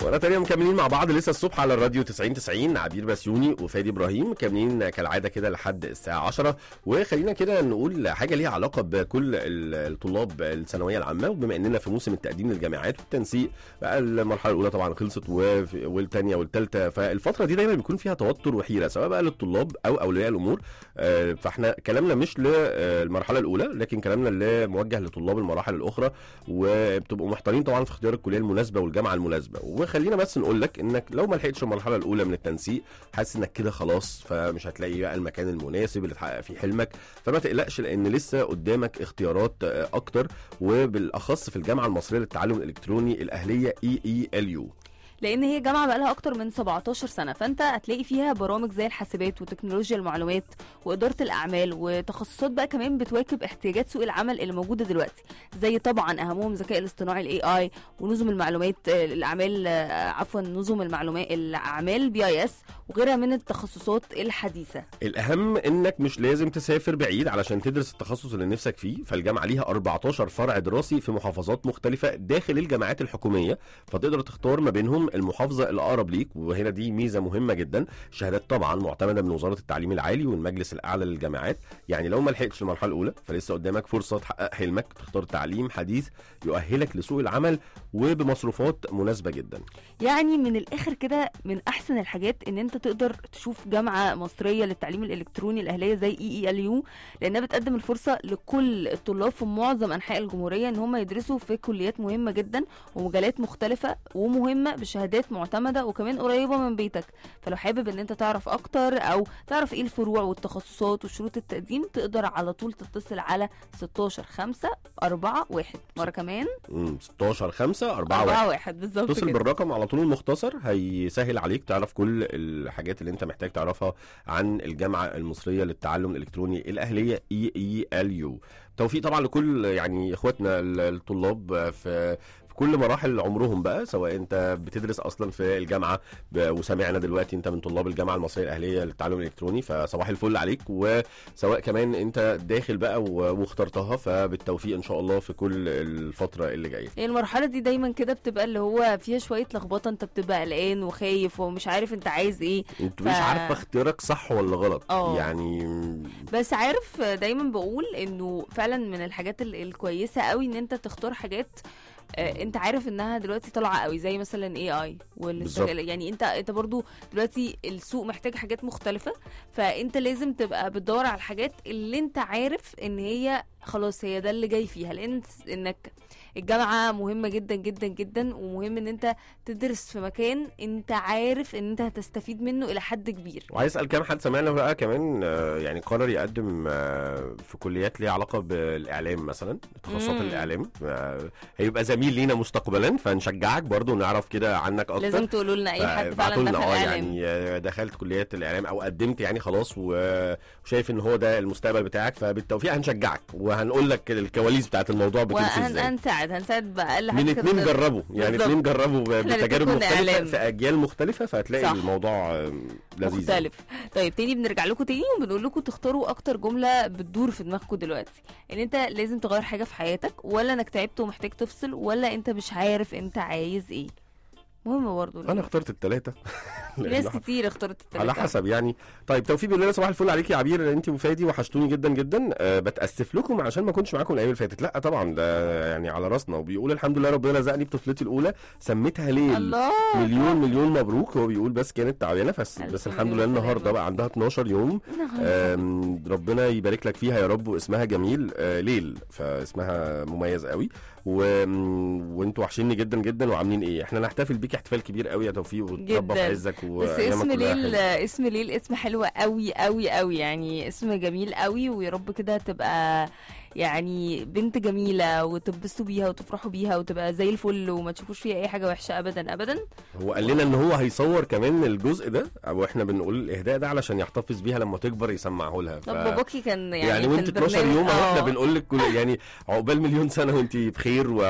ورا تانية مكملين مع بعض لسه الصبح على الراديو 90 90 عبير بسيوني وفادي ابراهيم مكملين كالعاده كده لحد الساعه 10 وخلينا كده نقول حاجه ليها علاقه بكل ال- الطلاب الثانويه العامه وبما اننا في موسم التقديم للجامعات والتنسيق بقى المرحله الاولى طبعا خلصت وف- والثانيه والثالثه فالفتره دي دايما بيكون فيها توتر وحيره سواء بقى للطلاب او اولياء الامور آه، فاحنا كلامنا مش للمرحله الاولى لكن كلامنا اللي موجه لطلاب المراحل الاخرى وبتبقوا محتارين طبعا في اختيار الكليه المناسبه والجامعه المناسبه وخلينا بس نقول لك انك لو ما لحقتش المرحله الاولى من التنسيق حاسس انك كده خلاص فمش هتلاقي بقى المكان المناسب اللي تحقق فيه حلمك فما تقلقش لان لسه قدامك اختيارات آه، اكتر وبالاخص في الجامعه المصريه للتعلم الالكتروني الاهليه اي اي ال يو لان هي جامعه بقى لها اكتر من 17 سنه فانت هتلاقي فيها برامج زي الحاسبات وتكنولوجيا المعلومات واداره الاعمال وتخصصات بقى كمان بتواكب احتياجات سوق العمل اللي موجوده دلوقتي زي طبعا اهمهم الذكاء الاصطناعي الاي اي ونظم المعلومات آه، الاعمال آه، عفوا نظم المعلومات الاعمال بي اي اس وغيرها من التخصصات الحديثه الاهم انك مش لازم تسافر بعيد علشان تدرس التخصص اللي نفسك فيه فالجامعه ليها 14 فرع دراسي في محافظات مختلفه داخل الجامعات الحكوميه فتقدر تختار ما بينهم المحافظه الاقرب ليك وهنا دي ميزه مهمه جدا شهادات طبعا معتمده من وزاره التعليم العالي والمجلس الاعلى للجامعات يعني لو ما لحقتش المرحله الاولى فلسه قدامك فرصه تحقق حلمك تختار تعليم حديث يؤهلك لسوق العمل وبمصروفات مناسبه جدا يعني من الاخر كده من احسن الحاجات ان انت تقدر تشوف جامعه مصريه للتعليم الالكتروني الاهليه زي اي اي ال يو لانها بتقدم الفرصه لكل الطلاب في معظم انحاء الجمهوريه ان هم يدرسوا في كليات مهمه جدا ومجالات مختلفه ومهمه بشهادات معتمده وكمان قريبه من بيتك فلو حابب ان انت تعرف اكتر او تعرف ايه الفروع والتخصصات وشروط التقديم تقدر على طول تتصل على 16 5 4 1 مره كمان مم، 16 5 4 1 4 1 بالظبط اتصل كده بالرقم على طول المختصر هيسهل عليك تعرف كل الحاجات اللي انت محتاج تعرفها عن الجامعه المصريه للتعلم الالكتروني الاهليه اي اي ال يو توفيق طبعا لكل يعني اخواتنا ال- الطلاب في في كل مراحل عمرهم بقى سواء انت بتدرس اصلا في الجامعه ب- وسمعنا دلوقتي انت من طلاب الجامعه المصريه الاهليه للتعلم الالكتروني فصباح الفل عليك وسواء كمان انت داخل بقى و- واخترتها فبالتوفيق ان شاء الله في كل الفتره اللي جايه هي المرحلة دي دايما كده بتبقى اللي هو فيها شوية لخبطة انت بتبقى قلقان وخايف ومش عارف انت عايز ايه انت ف- مش عارفه اختيارك صح ولا غلط اه. يعني بس عارف دايما بقول انه فعلا من الحاجات ال- الكويسة قوي ان انت تختار حاجات آه، انت عارف انها دلوقتي طالعه قوي زي مثلا اي اي بالظبط. يعني انت انت برضو دلوقتي السوق محتاج حاجات مختلفه فانت لازم تبقى بتدور على الحاجات اللي انت عارف ان هي خلاص هي ده اللي جاي فيها لان انك الجامعه مهمه جدا جدا جدا ومهم ان انت تدرس في مكان انت عارف ان انت هتستفيد منه الى حد كبير وعايز اسال كام حد سمعنا بقى كمان آه، يعني قرر يقدم آه، في كليات ليها علاقه بالاعلام مثلا تخصصات مم. الاعلام آه، هيبقى زميل لينا مستقبلا فنشجعك برضو نعرف كده عنك اكتر لازم تقولوا لنا اي حد فابعتوا فعلا لنا دخل اه اعلام يعني آه، دخلت كليات الاعلام او قدمت يعني خلاص و- وشايف ان هو ده المستقبل بتاعك فبالتوفيق هنشجعك وهنقول لك الكواليس بتاعت الموضوع بتمشي ازاي وهنساعد هنساعد باقل حاجه من كده اتنين نقدر. جربوا يعني بالظبط. اتنين جربوا ب- احنا بتجارب الاتنين كنا مختلفة إعلام. في أجيال مختلفة فهتلاقي صح. الموضوع آه، لذيذ مختلف طيب تاني بنرجع لكم تاني وبنقول لكم تختاروا اكتر جمله بتدور في دماغكم دلوقتي ان انت لازم تغير حاجه في حياتك ولا انك تعبت ومحتاج تفصل ولا انت مش عارف انت عايز ايه مهم برضه أنا اخترت التلاتة في ناس كتير اختارت التلاته على حسب يعني طيب توفيق بيقول لنا صباح الفل عليك يا عبير انت وفادي وحشتوني جدا جدا أه بتاسف لكم عشان ما كنتش معاكم الايام اللي فاتت لا طبعا ده يعني على راسنا وبيقول الحمد لله ربنا رزقني بطفلتي الاولى سميتها ليل الله مليون مليون مبروك هو بيقول بس كانت تعبانه بس ألف بس مليون الحمد لله النهارده سلامة. بقى عندها 12 يوم آم، ربنا يبارك لك فيها يا رب واسمها جميل آه، ليل فاسمها مميز قوي و... وانتوا وحشيني جدا جدا وعاملين ايه احنا نحتفل بيك احتفال كبير قوي يا توفيق وتربى في جداً. عزك بس وايامك اسم كلها ليل حلوة. اسم ليل اسم حلو قوي قوي قوي يعني اسم جميل قوي ويا رب كده تبقى يعني بنت جميله وتبسطوا بيها وتفرحوا بيها وتبقى زي الفل وما تشوفوش فيها اي حاجه وحشه ابدا ابدا هو قال لنا ان هو هيصور كمان الجزء ده او احنا بنقول الاهداء ده علشان يحتفظ بيها لما تكبر يسمعه لها ف... طب باباكي كان يعني يعني, في وانت 12 البرنامج- يوم اهو احنا آه. بنقول لك كل يعني عقبال مليون سنه وانت بخير